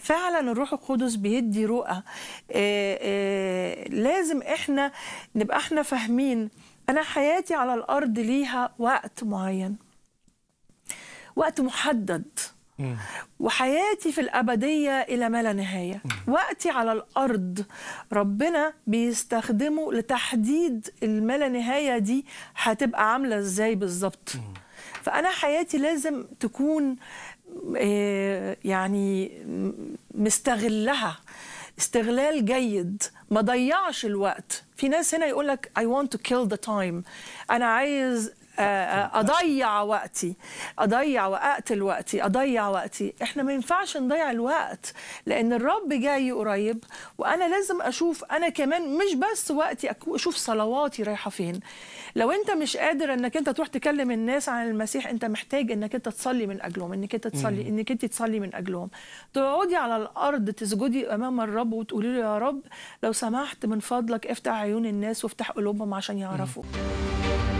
فعلا الروح القدس بيدي رؤى آه، آه، لازم احنا نبقى احنا فاهمين انا حياتي على الارض ليها وقت معين وقت محدد وحياتي في الأبدية إلى ما لا نهاية وقتي على الأرض ربنا بيستخدمه لتحديد الما لا نهاية دي هتبقى عاملة إزاي بالظبط فأنا حياتي لازم تكون آه، يعني مستغلها استغلال جيد ما ضيعش الوقت في ناس هنا يقول لك I want to kill the time أنا عايز آه، آه، اضيع وقتي اضيع واقتل وقتي اضيع وقتي احنا ما ينفعش نضيع الوقت لان الرب جاي قريب وانا لازم اشوف انا كمان مش بس وقتي أكو- اشوف صلواتي رايحه فين لو انت مش قادر انك انت تروح تكلم الناس عن المسيح انت محتاج انك انت تصلي من اجلهم انك انت تصلي انك انت تصلي من اجلهم تقعدي على الارض تسجدي امام الرب وتقولي له يا رب لو سمحت من فضلك افتح عيون الناس وافتح قلوبهم عشان يعرفوا